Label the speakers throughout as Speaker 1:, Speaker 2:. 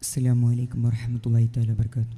Speaker 1: അസ്സാം വലൈക്കും വർഹമത്തല്ലാഹി തആല വർക്കാത്തു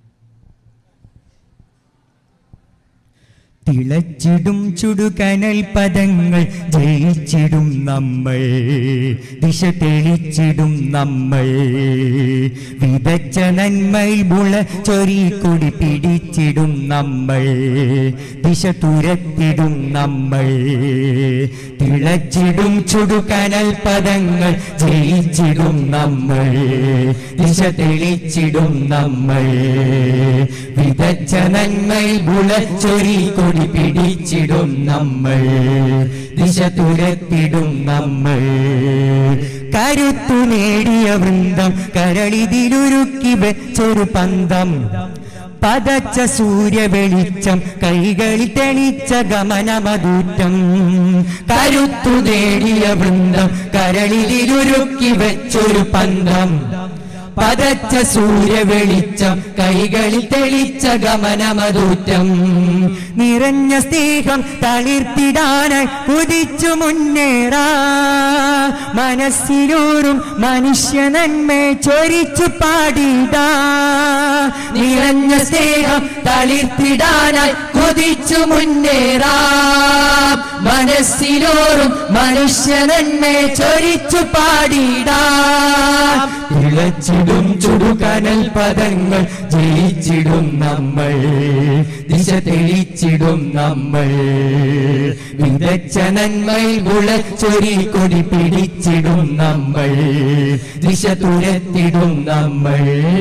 Speaker 1: തിളച്ചിടും ചുടുകനൽ പദങ്ങൾ ജയിച്ചിടും നമ്മൾ ദിശ തെളിച്ചിടും നമ്മൾ വിതച്ച നന്മയിൽ മുള ചൊരിക്കൊടി പിടിച്ചിടും നമ്മൾ ദിശ തുരത്തിടും നമ്മൾ തിളച്ചിടും ചുടുകനൽ പദങ്ങൾ ജയിച്ചിടും നമ്മൾ ദിശ തെളിച്ചിടും നമ്മൾ വിതച്ച നന്മയിൽ മുള ചൊരിക്കൊടി പിടിച്ചിടും നമ്മൾ ദിശ തുരത്തിടും നമ്മൾ കരുത്തു നേടിയ വൃന്ദം കരളിതിലുരുക്കി വെച്ചൊരു പന്തം പതച്ച സൂര്യ വെളിച്ചം കൈകളിൽ തെളിച്ച ഗമനമതൂറ്റം കരുത്തു നേടിയ വൃന്ദം കരളിതിലുരുക്കി വെച്ചൊരു പന്തം പതച്ച സൂര്യ വെളിച്ചം കൈകളിൽ തെളിച്ച ഗമനമതൂറ്റം നിറഞ്ഞ സ്നേഹം തളിർത്തിടാനായി കുതിച്ചു മുന്നേറാ മനസ്സിലൂറും മനുഷ്യ നന്മ ചൊരിച്ചു പാടിടാ നിറഞ്ഞ സ്നേഹം തളിർത്തിടാനായി കുതിച്ചു മുന്നേറാ മനസ്സിലോറും മനുഷ്യ നന്മ ചൊരിച്ചു പാടിടാ തിളച്ചിടും ചുടുകനൽ പദങ്ങൾ ജയിച്ചിടും നമ്മൾ ദിശ തെളിച്ചിടും നമ്മൾ വിതച്ച നന്മയിൽ മുളച്ചൊരി കൊടി പിടിച്ചിടും നമ്മൾ ദിശ തുരത്തിടും നമ്മൾ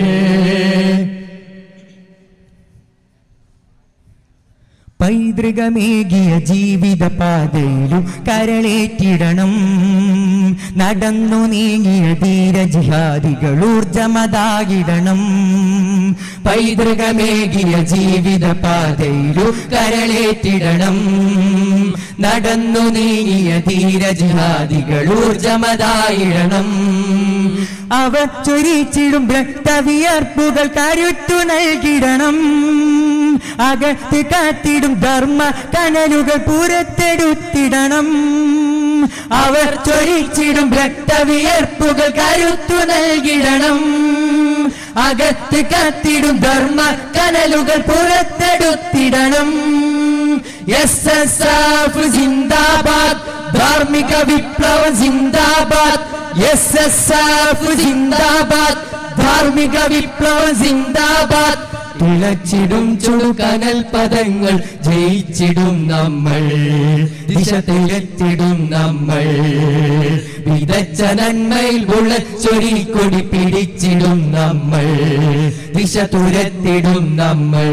Speaker 1: പൈതൃകമേകിയ ജീവിത പാതയിലും കരളേറ്റിടണം നടന്നു നീങ്ങിയ ധീരജിഹാദികൾ ഊർജമതാകിടണം പൈതൃകമേകിയ ജീവിത പാതയിലും കരളേറ്റിടണം നടന്നു നീങ്ങിയ ധീരജിഹാദികൾ ഊർജമതായിടണം അവർ ചൊരിച്ചിടും രക്തവിയർപ്പുകൾ കരുത്തു നൽകിടണം അകത്ത് കാത്തിടും ധർമ്മ കനലുകൾ പുറത്തെടുത്തിടണം അവർ ചൊരിച്ചിടും രക്തവിയർപ്പുകൾ കരുത്തു നൽകിടണം അകത്ത് കാത്തിടും ധർമ്മ കനലുകൾ പുറത്തെടുത്തിടണം എസ് എസ് എഫ് ജിന്ദാബാദ് ധാർമ്മിക വിപ്ലവം ജിന്ദാബാദ് എസ് എസ് എഫ് ജിന്ദാബാദ് ധാർമ്മിക വിപ്ലവം ജിന്ദാബാദ് തിളച്ചിടും ചുടുകനൽ പദങ്ങൾ ജയിച്ചിടും നമ്മൾ ദിശ തിരത്തിടും നമ്മൾ വിതച്ച നന്മയിൽ ഉളച്ചൊരി കൊടി പിടിച്ചിടും നമ്മൾ ദിശ തുരത്തിടും നമ്മൾ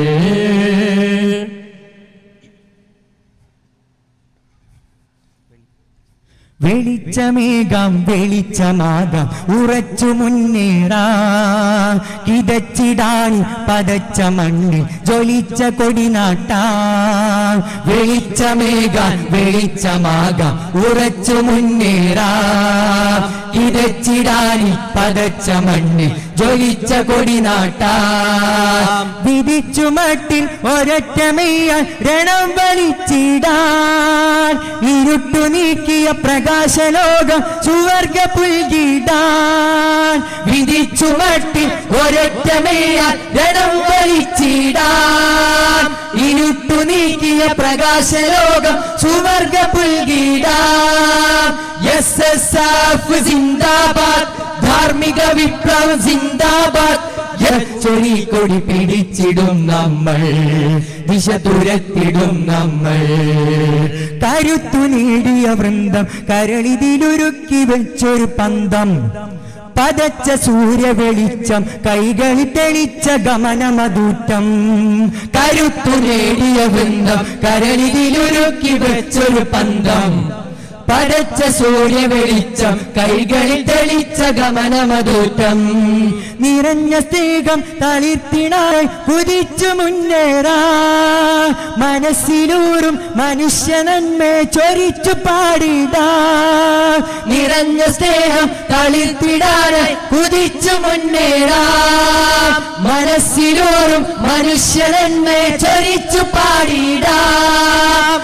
Speaker 1: വെളിച്ചമേകാം വെളിച്ചമാകാം ഉറച്ചു മുന്നേറാ കിതച്ചിടാനി പതച്ച മണ്ണിൽ ജ്വലിച്ച കൊടിനാട്ടാ വെളിച്ചമേകാൻ വെളിച്ചമാകാം ഉറച്ചു മുന്നേറാ കിതച്ചിടാനി പതച്ച മണ്ണിൽ ജ്വലിച്ച കൊടിനാട്ടാ വിധിച്ചു മട്ടിൽ ഒരൊറ്റമെയ്യാൻ രണം വലിച്ചിടാൻ ഇരുട്ടു നീക്കിയ പ്രകാശലോകം സുവർഗ പുൽകിടാൻ വിധിച്ചു മട്ടിൽ ഒരൊറ്റമെയ്യാൻ രണം വലിച്ചിടാൻ ഇരുട്ടു നീക്കിയ പ്രകാശലോകം സുവർഗ പുൽകിടാൻ എസ് എസ് എഫ് ജിന്ദാബാദ് ധാർമ്മിക വിപ്ലവം ജിന്ദാബാദ് ചൊരി കൊടി പിടിച്ചിടും നമ്മൾ ദിശ തുരത്തിടും നമ്മൾ കരുത്തു നേടിയ വൃന്ദം കരളിതിലൊരുക്കി വെച്ചൊരു പന്തം പതച്ച സൂര്യ വെളിച്ചം കൈകളിൽ തെളിച്ച ഗമനമതൂറ്റം കരുത്തു നേടിയ വൃന്ദം കരളിതിലൊരുക്കി വെച്ചൊരു പന്തം പടച്ച സൂര്യ വെളിച്ചം കൈകളിൽ തെളിച്ച ഗമനമതൂറ്റം നിറഞ്ഞ സ്നേഹം തളിർത്തിണായി കുതിച്ചു മുന്നേറാ മനസ്സിലൂറും മനുഷ്യ നന്മ ചൊരിച്ചു പാടിടാ നിറഞ്ഞ സ്നേഹം തളിർത്തിടാനായി കുതിച്ചു മുന്നേറാ മനസ്സിലൂറും മനുഷ്യ നന്മ ചൊരിച്ചു പാടിടാ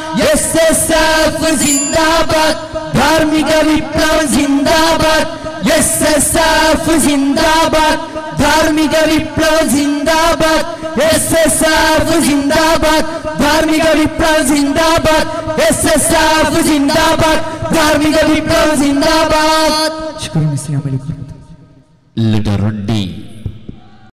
Speaker 1: എസ് എസ് എഫ് ജിന്ദാബാദ് ധാർമ്മിക വിപ്ലവം ജിന്ദാബാദ് എസ് എസ് എഫ് ജിന്ദാബാദ് ധാർമ്മിക വിപ്ലവ ജിന്ദാബാദ് എസ് എസ് എഫ് ജിന്ദാബാദ് ധാർമ്മിക വിപ്ലവ ജിന്ദാബാദ് എസ് എസ് എഫ് ജിന്ദാബാദ് ധാർമ്മിക വിപ്ലവ ജിന്ദാബാദ് ശുക്രൻ അസ്സലാമു അലൈക്കും
Speaker 2: ലിഡർ റെഡ്ഡി